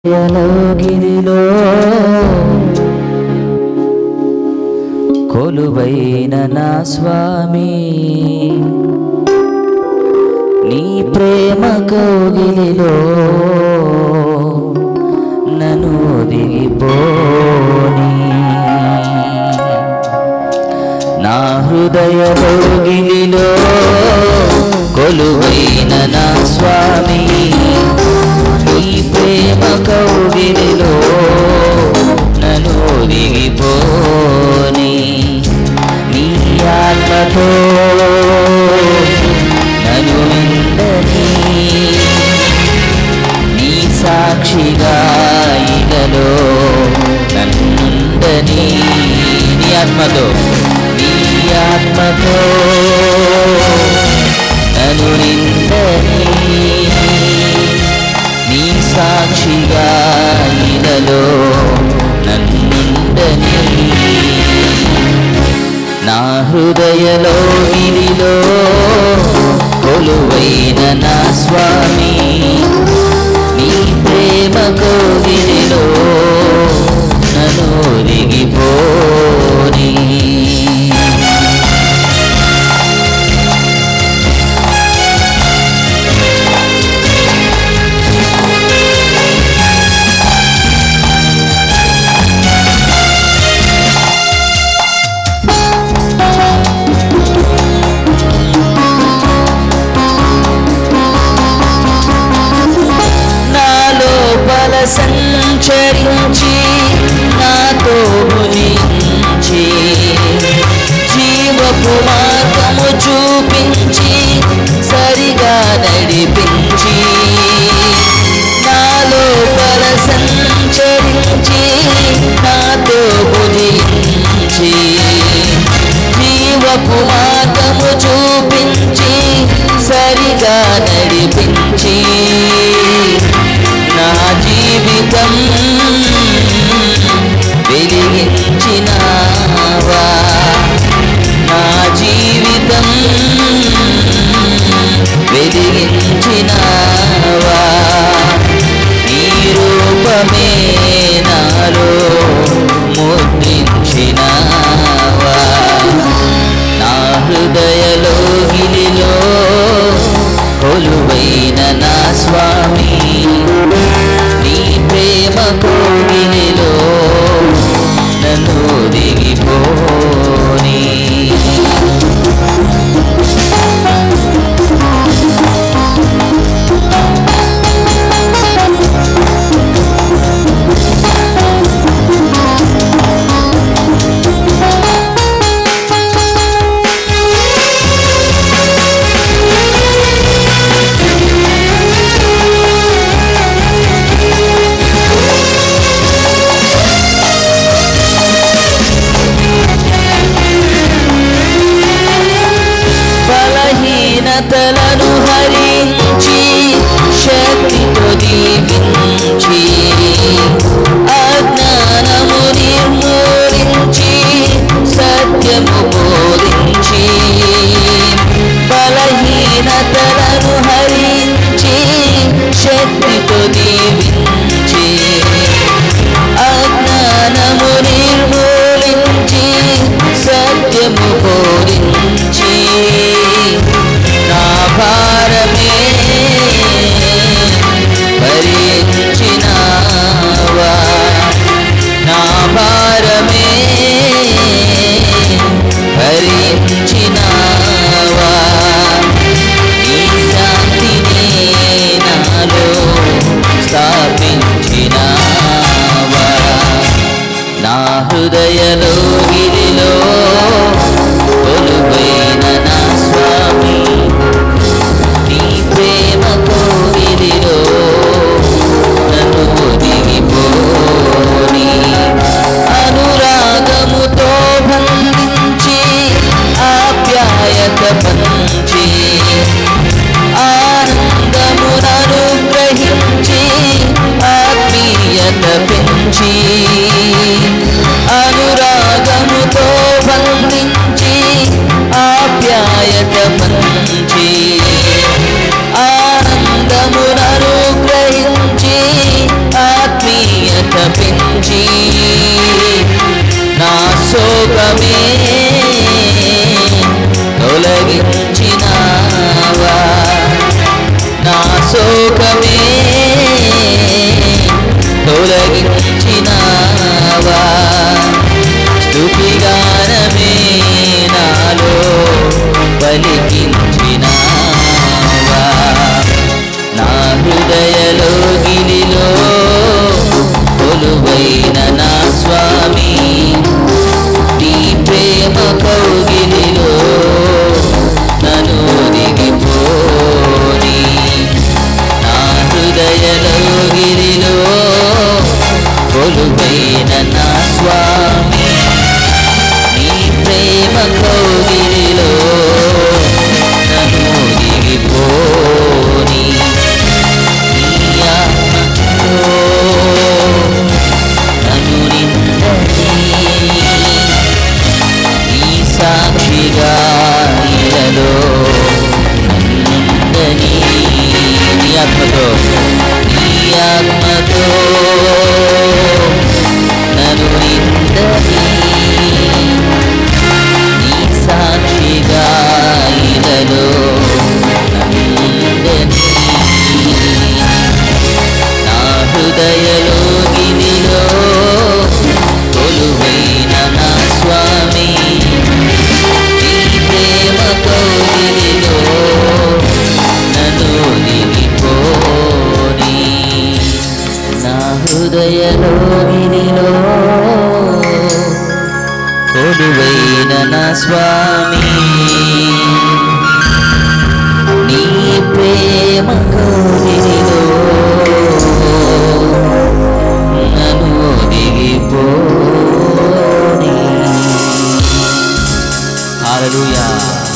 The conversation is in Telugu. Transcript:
యలగిరిలో కొలువైన నా స్వామి నీ ప్రేమ కోగిలిలో నన్ను దిగిపోని నా హృదయ కోగిలిలో కొలువైన నా స్వామి నీ ప్రేమ కౌగిలిలో నన్ను దిగిపోని నీ ఆత్మతో నన్ను నిండని నీ సాక్షిగా ఇలలో నన్నుండని నీ ఆత్మతో నీ ఆత్మతో నన్ను నిండని నీ సాక్షిగా ఇలలో నన్నుండని నా హృదయలో గిరిలో కొలువైన నా స్వామి నీ ప్రేమ కోగిలిలో నన్ను దిగిపోని నా లోపల సంచరించి నాతో భుజించి జీవపు మార్గము చూపించి సరిగా నడిపించి నా లోపల సంచరించి నాతో భుజించి జీవపు మార్గము చూపించి సరిగా నడిపించి నా జీవితం వెలిగించినావా నా జీవితం వెలిగించినావా నీ రూపమే నాలో ముద్రించినావా నా హృదయలో గిలిలో కొలువైన నా స్వామి నీ ప్రేమ కోగిలిలో నన్ను దిగిపోని బలహీనతలను హరించి శక్తితో దీవించి అజ్ఞానము నిర్మూలించి సత్యము బోధించి బలహీనతలను హరించి శక్తితో దీవించి అజ్ఞానము నిర్మూలించి సత్యము బోధించి నా భారమే భరించినావా నా భారమే భరించినావా ఈ శాంతిని నాలో స్థాపించినావా నా హృదయలో గిరిలో కొలువైన నా స్వామి నీ ప్రేమ కోగిలిలో నన్ను దిగిపోని అనురాగముతో బంధించి ఆప్యాయత పంచి ఆనందమునను గ్రహించి ఆత్మీయత పెంచి అనురాగముతో బంధించి ఆప్యాయత పంచి ఆనందమునను గ్రహించి తొలగించి నా శోకమే తొలగించినావా నా శోకమే తొలగించినావా స్తుతిగానమే నాలో పలికించినావా నా హృదయలో గిలిలో కొలువైన నా స్వామి నీ ప్రేమ కౌగిలిలో నన్ను దిగిపోని నా హృదయలో గిరిలో కొలువైన నా స్వామి నీ ప్రేమ కౌగిలిలో నన్ను దిగిపోని నీ ఆత్మతో నన్ను నిండని నీ సాక్షిగా ఇలలో నన్నుండని నీ ఆత్మతో నీ ఆత్మతో నన్ను నిండని నీ సాక్షిగా ఇలలో నన్నుండని నా హృదయలో గిరిలో కొలువైన నా స్వామి నీ ప్రేమ కౌగిలిలో నన్ను దిగిపోని నా హృదయలో గిరిలో కొలువైన నా స్వామి నీ ప్రేమ కౌగిలిలో నన్ను దిగిపోని హల్లెలూయా